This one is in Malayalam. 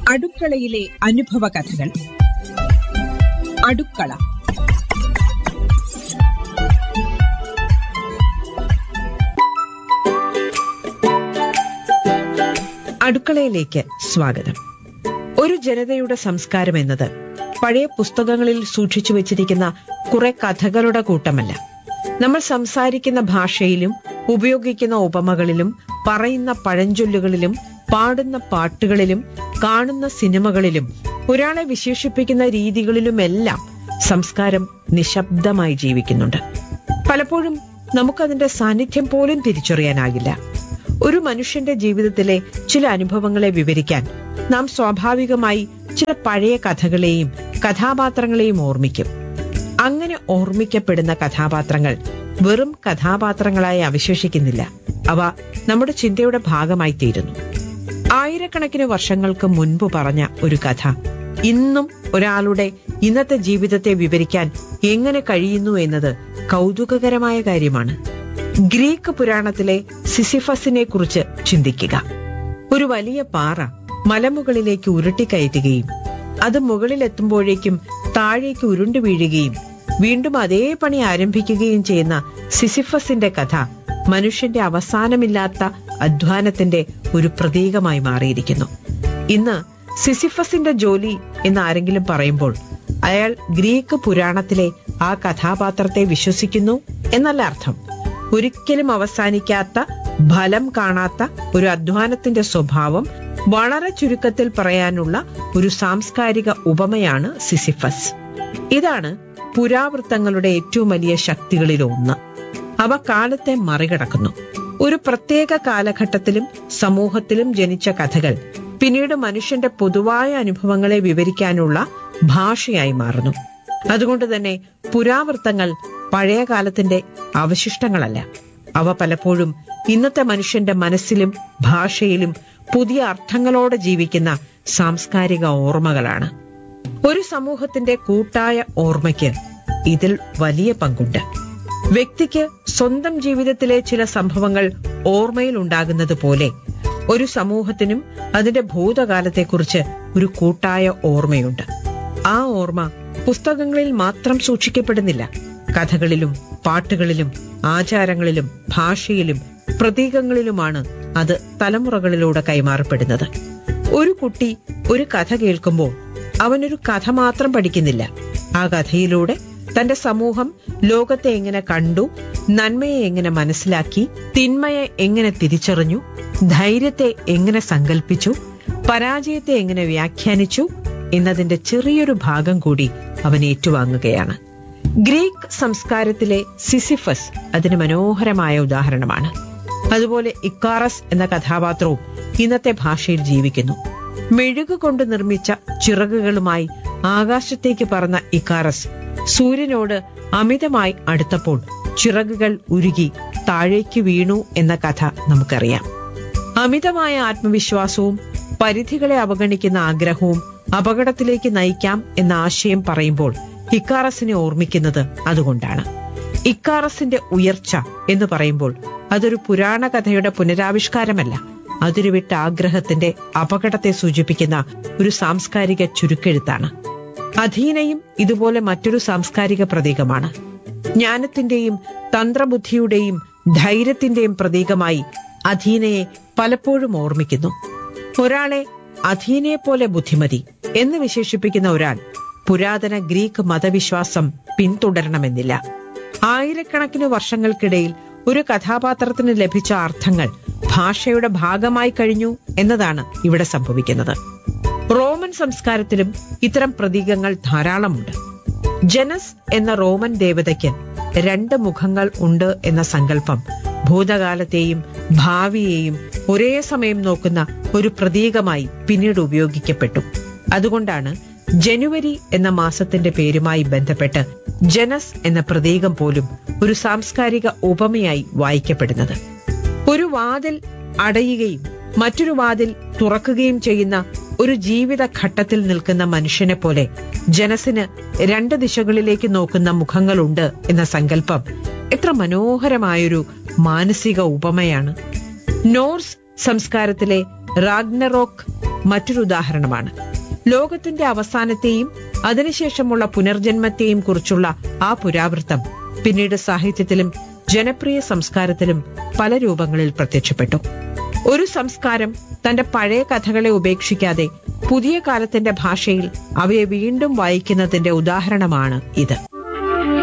അടുക്കളയിലെ അനുഭവ കഥകൾ അടുക്കള അടുക്കളയിലേക്ക് സ്വാഗതം ഒരു ജനതയുടെ സംസ്കാരം എന്നത് പഴയ പുസ്തകങ്ങളിൽ സൂക്ഷിച്ചു വച്ചിരിക്കുന്ന കുറെ കഥകളുടെ കൂട്ടമല്ല നമ്മൾ സംസാരിക്കുന്ന ഭാഷയിലും ഉപയോഗിക്കുന്ന ഉപമകളിലും പറയുന്ന പഴഞ്ചൊല്ലുകളിലും പാടുന്ന പാട്ടുകളിലും കാണുന്ന സിനിമകളിലും ഒരാളെ വിശേഷിപ്പിക്കുന്ന രീതികളിലുമെല്ലാം സംസ്കാരം നിശബ്ദമായി ജീവിക്കുന്നുണ്ട് പലപ്പോഴും നമുക്കതിന്റെ സാന്നിധ്യം പോലും തിരിച്ചറിയാനാകില്ല ഒരു മനുഷ്യന്റെ ജീവിതത്തിലെ ചില അനുഭവങ്ങളെ വിവരിക്കാൻ നാം സ്വാഭാവികമായി ചില പഴയ കഥകളെയും കഥാപാത്രങ്ങളെയും ഓർമ്മിക്കും അങ്ങനെ ഓർമ്മിക്കപ്പെടുന്ന കഥാപാത്രങ്ങൾ വെറും കഥാപാത്രങ്ങളായി അവശേഷിക്കുന്നില്ല അവ നമ്മുടെ ചിന്തയുടെ ഭാഗമായി തീരുന്നു ആയിരക്കണക്കിന് വർഷങ്ങൾക്ക് മുൻപ് പറഞ്ഞ ഒരു കഥ ഇന്നും ഒരാളുടെ ഇന്നത്തെ ജീവിതത്തെ വിവരിക്കാൻ എങ്ങനെ കഴിയുന്നു എന്നത് കൗതുകകരമായ കാര്യമാണ് ഗ്രീക്ക് പുരാണത്തിലെ സിസിഫസിനെ കുറിച്ച് ചിന്തിക്കുക ഒരു വലിയ പാറ മലമുകളിലേക്ക് ഉരുട്ടിക്കയറ്റുകയും അത് മുകളിലെത്തുമ്പോഴേക്കും താഴേക്ക് ഉരുണ്ടു വീഴുകയും വീണ്ടും അതേ പണി ആരംഭിക്കുകയും ചെയ്യുന്ന സിസിഫസിന്റെ കഥ മനുഷ്യന്റെ അവസാനമില്ലാത്ത അധ്വാനത്തിന്റെ ഒരു പ്രതീകമായി മാറിയിരിക്കുന്നു ഇന്ന് സിസിഫസിന്റെ ജോലി എന്ന് ആരെങ്കിലും പറയുമ്പോൾ അയാൾ ഗ്രീക്ക് പുരാണത്തിലെ ആ കഥാപാത്രത്തെ വിശ്വസിക്കുന്നു എന്നല്ല അർത്ഥം ഒരിക്കലും അവസാനിക്കാത്ത ഫലം കാണാത്ത ഒരു അധ്വാനത്തിന്റെ സ്വഭാവം വളരെ ചുരുക്കത്തിൽ പറയാനുള്ള ഒരു സാംസ്കാരിക ഉപമയാണ് സിസിഫസ് ഇതാണ് പുരാവൃത്തങ്ങളുടെ ഏറ്റവും വലിയ ശക്തികളിൽ ഒന്ന് അവ കാലത്തെ മറികടക്കുന്നു ഒരു പ്രത്യേക കാലഘട്ടത്തിലും സമൂഹത്തിലും ജനിച്ച കഥകൾ പിന്നീട് മനുഷ്യന്റെ പൊതുവായ അനുഭവങ്ങളെ വിവരിക്കാനുള്ള ഭാഷയായി മാറുന്നു അതുകൊണ്ട് തന്നെ പുരാവൃത്തങ്ങൾ പഴയ കാലത്തിന്റെ അവശിഷ്ടങ്ങളല്ല അവ പലപ്പോഴും ഇന്നത്തെ മനുഷ്യന്റെ മനസ്സിലും ഭാഷയിലും പുതിയ അർത്ഥങ്ങളോടെ ജീവിക്കുന്ന സാംസ്കാരിക ഓർമ്മകളാണ് ഒരു സമൂഹത്തിന്റെ കൂട്ടായ ഓർമ്മയ്ക്ക് ഇതിൽ വലിയ പങ്കുണ്ട് വ്യക്തിക്ക് സ്വന്തം ജീവിതത്തിലെ ചില സംഭവങ്ങൾ ഓർമ്മയിൽ ഉണ്ടാകുന്നത് പോലെ ഒരു സമൂഹത്തിനും അതിന്റെ ഭൂതകാലത്തെക്കുറിച്ച് ഒരു കൂട്ടായ ഓർമ്മയുണ്ട് ആ ഓർമ്മ പുസ്തകങ്ങളിൽ മാത്രം സൂക്ഷിക്കപ്പെടുന്നില്ല കഥകളിലും പാട്ടുകളിലും ആചാരങ്ങളിലും ഭാഷയിലും പ്രതീകങ്ങളിലുമാണ് അത് തലമുറകളിലൂടെ കൈമാറപ്പെടുന്നത് ഒരു കുട്ടി ഒരു കഥ കേൾക്കുമ്പോൾ അവനൊരു കഥ മാത്രം പഠിക്കുന്നില്ല ആ കഥയിലൂടെ തന്റെ സമൂഹം ലോകത്തെ എങ്ങനെ കണ്ടു നന്മയെ എങ്ങനെ മനസ്സിലാക്കി തിന്മയെ എങ്ങനെ തിരിച്ചറിഞ്ഞു ധൈര്യത്തെ എങ്ങനെ സങ്കല്പിച്ചു പരാജയത്തെ എങ്ങനെ വ്യാഖ്യാനിച്ചു എന്നതിന്റെ ചെറിയൊരു ഭാഗം കൂടി അവൻ ഏറ്റുവാങ്ങുകയാണ് ഗ്രീക്ക് സംസ്കാരത്തിലെ സിസിഫസ് അതിന് മനോഹരമായ ഉദാഹരണമാണ് അതുപോലെ ഇക്കാറസ് എന്ന കഥാപാത്രവും ഇന്നത്തെ ഭാഷയിൽ ജീവിക്കുന്നു മെഴുകുകൊണ്ട് നിർമ്മിച്ച ചിറകുകളുമായി ആകാശത്തേക്ക് പറന്ന ഇക്കാറസ് സൂര്യനോട് അമിതമായി അടുത്തപ്പോൾ ചിറകുകൾ ഉരുകി താഴേക്ക് വീണു എന്ന കഥ നമുക്കറിയാം അമിതമായ ആത്മവിശ്വാസവും പരിധികളെ അവഗണിക്കുന്ന ആഗ്രഹവും അപകടത്തിലേക്ക് നയിക്കാം എന്ന ആശയം പറയുമ്പോൾ ഇക്കാറസിനെ ഓർമ്മിക്കുന്നത് അതുകൊണ്ടാണ് ഇക്കാറസിന്റെ ഉയർച്ച എന്ന് പറയുമ്പോൾ അതൊരു പുരാണ കഥയുടെ പുനരാവിഷ്കാരമല്ല അതിരുവിട്ട ആഗ്രഹത്തിന്റെ അപകടത്തെ സൂചിപ്പിക്കുന്ന ഒരു സാംസ്കാരിക ചുരുക്കെഴുത്താണ് അധീനയും ഇതുപോലെ മറ്റൊരു സാംസ്കാരിക പ്രതീകമാണ് ജ്ഞാനത്തിന്റെയും തന്ത്രബുദ്ധിയുടെയും ധൈര്യത്തിന്റെയും പ്രതീകമായി അധീനയെ പലപ്പോഴും ഓർമ്മിക്കുന്നു ഒരാളെ അധീനയെ പോലെ ബുദ്ധിമതി എന്ന് വിശേഷിപ്പിക്കുന്ന ഒരാൾ പുരാതന ഗ്രീക്ക് മതവിശ്വാസം പിന്തുടരണമെന്നില്ല ആയിരക്കണക്കിന് വർഷങ്ങൾക്കിടയിൽ ഒരു കഥാപാത്രത്തിന് ലഭിച്ച അർത്ഥങ്ങൾ ഭാഷയുടെ ഭാഗമായി കഴിഞ്ഞു എന്നതാണ് ഇവിടെ സംഭവിക്കുന്നത് റോമൻ സംസ്കാരത്തിലും ഇത്തരം പ്രതീകങ്ങൾ ധാരാളമുണ്ട് ജനസ് എന്ന റോമൻ ദേവതയ്ക്ക് രണ്ട് മുഖങ്ങൾ ഉണ്ട് എന്ന സങ്കല്പം ഭൂതകാലത്തെയും ഭാവിയെയും ഒരേ സമയം നോക്കുന്ന ഒരു പ്രതീകമായി പിന്നീട് ഉപയോഗിക്കപ്പെട്ടു അതുകൊണ്ടാണ് ജനുവരി എന്ന മാസത്തിന്റെ പേരുമായി ബന്ധപ്പെട്ട് ജനസ് എന്ന പ്രതീകം പോലും ഒരു സാംസ്കാരിക ഉപമയായി വായിക്കപ്പെടുന്നത് ഒരു വാതിൽ അടയുകയും മറ്റൊരു വാതിൽ തുറക്കുകയും ചെയ്യുന്ന ഒരു ജീവിത ഘട്ടത്തിൽ നിൽക്കുന്ന മനുഷ്യനെ പോലെ ജനസിന് രണ്ട് ദിശകളിലേക്ക് നോക്കുന്ന മുഖങ്ങളുണ്ട് എന്ന സങ്കല്പം എത്ര മനോഹരമായൊരു മാനസിക ഉപമയാണ് നോർസ് സംസ്കാരത്തിലെ റാഗ്നറോക്ക് മറ്റൊരു ഉദാഹരണമാണ് ലോകത്തിന്റെ അവസാനത്തെയും അതിനുശേഷമുള്ള പുനർജന്മത്തെയും കുറിച്ചുള്ള ആ പുരാവൃത്തം പിന്നീട് സാഹിത്യത്തിലും ജനപ്രിയ സംസ്കാരത്തിലും പല രൂപങ്ങളിൽ പ്രത്യക്ഷപ്പെട്ടു ഒരു സംസ്കാരം തന്റെ പഴയ കഥകളെ ഉപേക്ഷിക്കാതെ പുതിയ കാലത്തിന്റെ ഭാഷയിൽ അവയെ വീണ്ടും വായിക്കുന്നതിന്റെ ഉദാഹരണമാണ് ഇത്